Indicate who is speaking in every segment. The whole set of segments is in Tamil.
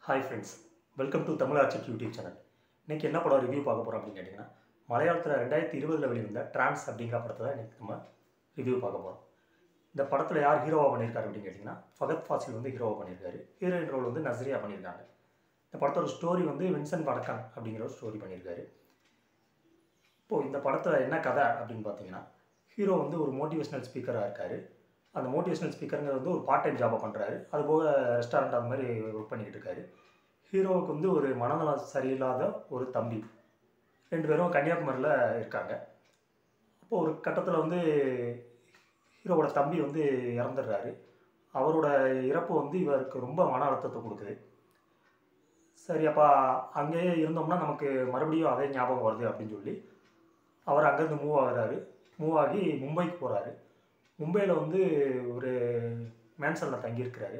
Speaker 1: hi friends welcome to Tamil Orchid YouTube channel இன்றைக்கி என்ன படம் ரிவ்யூ பார்க்க போகிறோம் அப்படின்னு கேட்டிங்கன்னா மலையாளத்தில் ரெண்டாயிரத்தி இருபதில் வெளிவந்த டிரான்ஸ் அப்படிங்கிற படத்தை தான் இன்றைக்கி நம்ம ரிவ்யூ பார்க்க போகிறோம் இந்த படத்தில் யார் ஹீரோவாக பண்ணியிருக்காரு அப்படின்னு கேட்டிங்கன்னா ஃபகத் ஃபாசில் வந்து ஹீரோவாக பண்ணியிருக்காரு ஹீரோயின் ரோல் வந்து நஸ்ரியா பண்ணியிருக்காங்க இந்த படத்தோட ஸ்டோரி வந்து வின்சென்ட் வடக்கன் அப்படிங்கிற ஒரு ஸ்டோரி பண்ணியிருக்காரு இப்போது இந்த படத்தில் என்ன கதை அப்படின்னு பார்த்தீங்கன்னா ஹீரோ வந்து ஒரு மோட்டிவேஷனல் ஸ்பீக்கராக இருக்கார் அந்த மோட்டிவேஷனல் ஸ்பீக்கருங்கிறது வந்து ஒரு பார்ட் டைம் ஜாபாக பண்ணுறாரு அது போக ரெஸ்டாரண்ட் அந்த மாதிரி ஒர்க் பண்ணிக்கிட்டு இருக்காரு ஹீரோவுக்கு வந்து ஒரு மனநலம் சரியில்லாத ஒரு தம்பி ரெண்டு பேரும் கன்னியாகுமரியில் இருக்காங்க அப்போது ஒரு கட்டத்தில் வந்து ஹீரோவோட தம்பி வந்து இறந்துடுறாரு அவரோட இறப்பு வந்து இவருக்கு ரொம்ப மன அழுத்தத்தை கொடுக்குது சரி அப்போ அங்கேயே இருந்தோம்னா நமக்கு மறுபடியும் அதே ஞாபகம் வருது அப்படின்னு சொல்லி அவர் அங்கேருந்து மூவ் ஆகுறாரு மூவ் ஆகி மும்பைக்கு போகிறாரு மும்பையில் வந்து ஒரு மேன்சனில் தங்கியிருக்கிறாரு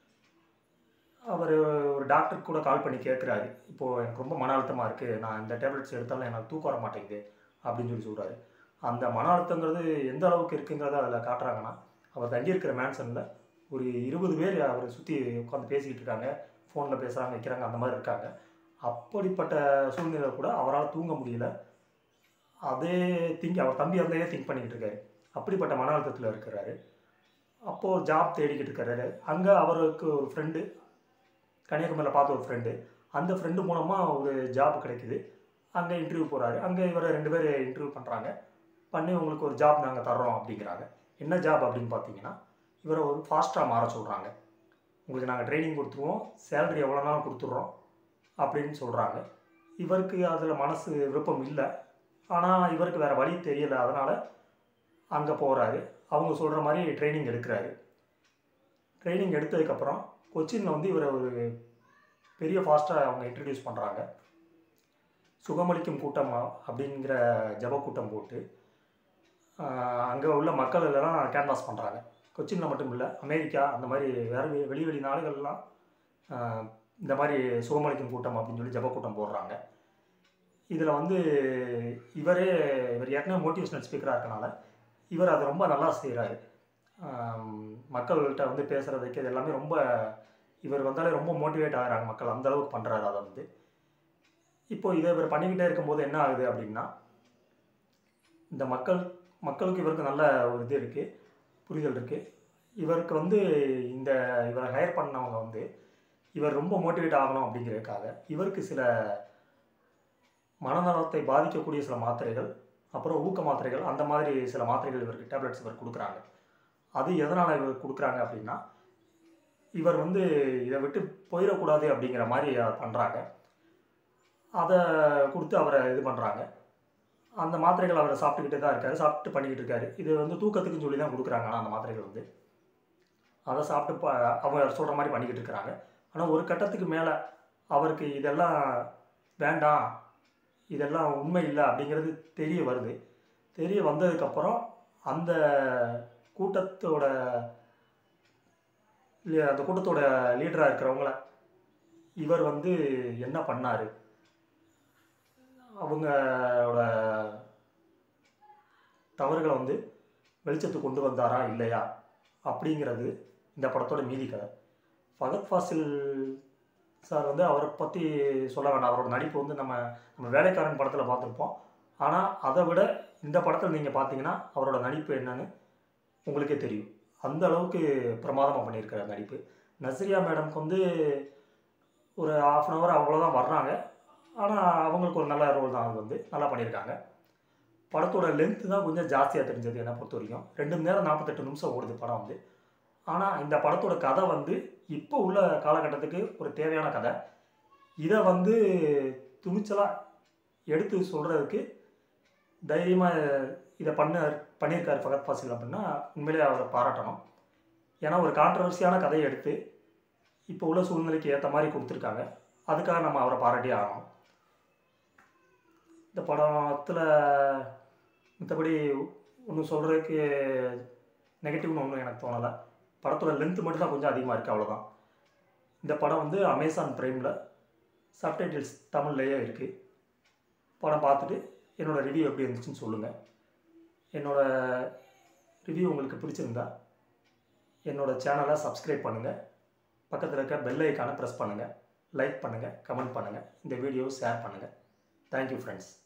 Speaker 1: அவர் ஒரு டாக்டருக்கு கூட கால் பண்ணி கேட்குறாரு இப்போது எனக்கு ரொம்ப மன அழுத்தமாக இருக்குது நான் இந்த டேப்லெட்ஸ் எடுத்தாலும் எனக்கு தூக்கம் வர மாட்டேங்குது அப்படின்னு சொல்லி சொல்கிறாரு அந்த மன அழுத்தங்கிறது எந்த அளவுக்கு இருக்குங்கிறத அதில் காட்டுறாங்கன்னா அவர் தங்கியிருக்கிற மேன்சனில் ஒரு இருபது பேர் அவரை சுற்றி உட்காந்து பேசிக்கிட்டு இருக்காங்க ஃபோனில் பேசுகிறாங்க வைக்கிறாங்க அந்த மாதிரி இருக்காங்க அப்படிப்பட்ட சூழ்நிலை கூட அவரால் தூங்க முடியல அதே திங்க் அவர் தம்பி அதையே திங்க் பண்ணிக்கிட்டு இருக்காரு அப்படிப்பட்ட மன அழுத்தத்தில் இருக்கிறாரு அப்போது ஜாப் தேடிக்கிட்டு இருக்காரு அங்கே அவருக்கு ஒரு ஃப்ரெண்டு கன்னியாகுமரியில் பார்த்த ஒரு ஃப்ரெண்டு அந்த ஃப்ரெண்டு மூலமாக ஒரு ஜாப் கிடைக்குது அங்கே இன்டர்வியூ போகிறாரு அங்கே இவரை ரெண்டு பேர் இன்டர்வியூ பண்ணுறாங்க பண்ணி உங்களுக்கு ஒரு ஜாப் நாங்கள் தர்றோம் அப்படிங்கிறாங்க என்ன ஜாப் அப்படின்னு பார்த்தீங்கன்னா இவரை ஒரு ஃபாஸ்ட்டாக மாற சொல்கிறாங்க உங்களுக்கு நாங்கள் ட்ரைனிங் கொடுத்துருவோம் சேலரி எவ்வளோ நாள் கொடுத்துட்றோம் அப்படின்னு சொல்கிறாங்க இவருக்கு அதில் மனசு விருப்பம் இல்லை ஆனால் இவருக்கு வேறு வழி தெரியலை அதனால் அங்கே போகிறாரு அவங்க சொல்கிற மாதிரி ட்ரைனிங் எடுக்கிறாரு ட்ரைனிங் எடுத்ததுக்கப்புறம் கொச்சினில் வந்து இவரை ஒரு பெரிய ஃபாஸ்ட்டாக அவங்க இன்ட்ரடியூஸ் பண்ணுறாங்க சுகமளிக்கும் கூட்டம் அப்படிங்கிற ஜப கூட்டம் போட்டு அங்கே உள்ள மக்கள் எல்லாம் கேன்வாஸ் பண்ணுறாங்க கொச்சினில் மட்டும் இல்லை அமெரிக்கா அந்த மாதிரி வேறு வெளி வெளி நாடுகள்லாம் ஆஹ், இந்த மாதிரி சுகமளிக்கும் கூட்டம் அப்படின்னு சொல்லி ஜப கூட்டம் போடுறாங்க இதில் வந்து இவரே இவர் ஏற்கனவே மோட்டிவேஷனல் ஸ்பீக்கராக இருக்கனால இவர் அதை ரொம்ப நல்லா செய்கிறாரு மக்கள்கிட்ட வந்து பேசுகிறதுக்கு இது எல்லாமே ரொம்ப இவர் வந்தாலே ரொம்ப மோட்டிவேட் ஆகிறாங்க மக்கள் அந்த அளவுக்கு பண்ணுறாரு அதை வந்து இப்போ இதை இவர் பண்ணிக்கிட்டே இருக்கும்போது என்ன ஆகுது அப்படின்னா இந்த மக்கள் மக்களுக்கு இவருக்கு நல்ல ஒரு இது இருக்குது புரிதல் இருக்குது இவருக்கு வந்து இந்த இவரை ஹையர் பண்ணவங்க வந்து இவர் ரொம்ப மோட்டிவேட் ஆகணும் அப்படிங்கிறதுக்காக இவருக்கு சில மனநலத்தை பாதிக்கக்கூடிய சில மாத்திரைகள் அப்புறம் ஊக்க மாத்திரைகள் அந்த மாதிரி சில மாத்திரைகள் இவருக்கு டேப்லெட்ஸ் இவர் கொடுக்குறாங்க அது எதனால் இவர் கொடுக்குறாங்க அப்படின்னா இவர் வந்து இதை விட்டு போயிடக்கூடாது அப்படிங்கிற மாதிரி பண்ணுறாங்க அதை கொடுத்து அவரை இது பண்ணுறாங்க அந்த மாத்திரைகள் அவரை சாப்பிட்டுக்கிட்டே தான் இருக்காரு சாப்பிட்டு பண்ணிக்கிட்டு இருக்காரு இது வந்து தூக்கத்துக்குன்னு சொல்லி தான் கொடுக்குறாங்க ஆனால் அந்த மாத்திரைகள் வந்து அதை சாப்பிட்டு ப அவர் சொல்கிற மாதிரி பண்ணிக்கிட்டு இருக்கிறாங்க ஆனால் ஒரு கட்டத்துக்கு மேலே அவருக்கு இதெல்லாம் வேண்டாம் இதெல்லாம் உண்மை இல்லை அப்படிங்கிறது தெரிய வருது தெரிய வந்ததுக்கப்புறம் அந்த கூட்டத்தோட லீ- அந்த கூட்டத்தோட லீடராக இருக்கிறவங்கள இவர் வந்து என்ன பண்ணார் அவங்களோட தவறுகளை வந்து வெளிச்சத்துக்கு கொண்டு வந்தாரா இல்லையா அப்படிங்கிறது இந்த படத்தோட மீதி கதை ஃபகத் ஃபாசில் சார் வந்து அவரை பற்றி சொல்ல வேண்டாம் அவரோட நடிப்பு வந்து நம்ம நம்ம வேலைக்காரன் படத்தில் பார்த்துருப்போம் ஆனால் அதை விட இந்த படத்தில் நீங்கள் பார்த்தீங்கன்னா அவரோட நடிப்பு என்னன்னு உங்களுக்கே தெரியும் அந்த அளவுக்கு பிரமாதமாக பண்ணியிருக்கிற நடிப்பு நஸ்ரியா மேடம்க்கு வந்து ஒரு ஆஃப் அன் ஹவர் அவ்வளோதான் வர்றாங்க ஆனால் அவங்களுக்கு ஒரு நல்ல ரோல் தான் அது வந்து நல்லா பண்ணியிருக்காங்க படத்தோட லென்த்து தான் கொஞ்சம் ஜாஸ்தியாக தெரிஞ்சது என்னை பொறுத்த வரைக்கும் ரெண்டு மணி நேரம் நாற்பத்தெட்டு நிமிஷம் ஓடுது படம் வந்து ஆனால் இந்த படத்தோட கதை வந்து இப்போ உள்ள காலகட்டத்துக்கு ஒரு தேவையான கதை இதை வந்து துணிச்சலாக எடுத்து சொல்கிறதுக்கு தைரியமாக இதை பண்ண பண்ணியிருக்காரு ஃபகத் ஃபாசில் அப்படின்னா உண்மையிலே அவரை பாராட்டணும் ஏன்னா ஒரு கான்ட்ரவர்சியான கதையை எடுத்து இப்போ உள்ள சூழ்நிலைக்கு ஏற்ற மாதிரி கொடுத்துருக்காங்க அதுக்காக நம்ம அவரை பாராட்டி ஆகணும் இந்த படத்தில் மற்றபடி ஒன்றும் சொல்கிறதுக்கு நெகட்டிவ்னு ஒன்றும் எனக்கு தோணலை படத்தோட லென்த்து மட்டும் தான் கொஞ்சம் அதிகமாக இருக்குது அவ்வளோதான் இந்த படம் வந்து அமேசான் ப்ரைமில் சப்டைட்டில்ஸ் தமிழ்லேயே இருக்குது படம் பார்த்துட்டு என்னோடய ரிவ்யூ எப்படி இருந்துச்சுன்னு சொல்லுங்கள் என்னோடய ரிவ்யூ உங்களுக்கு பிடிச்சிருந்தா என்னோடய சேனலை சப்ஸ்கிரைப் பண்ணுங்கள் பக்கத்தில் இருக்க பெல் ஐக்கானை ப்ரெஸ் பண்ணுங்கள் லைக் பண்ணுங்கள் கமெண்ட் பண்ணுங்கள் இந்த வீடியோவை ஷேர் பண்ணுங்கள் தேங்க்யூ ஃப்ரெண்ட்ஸ்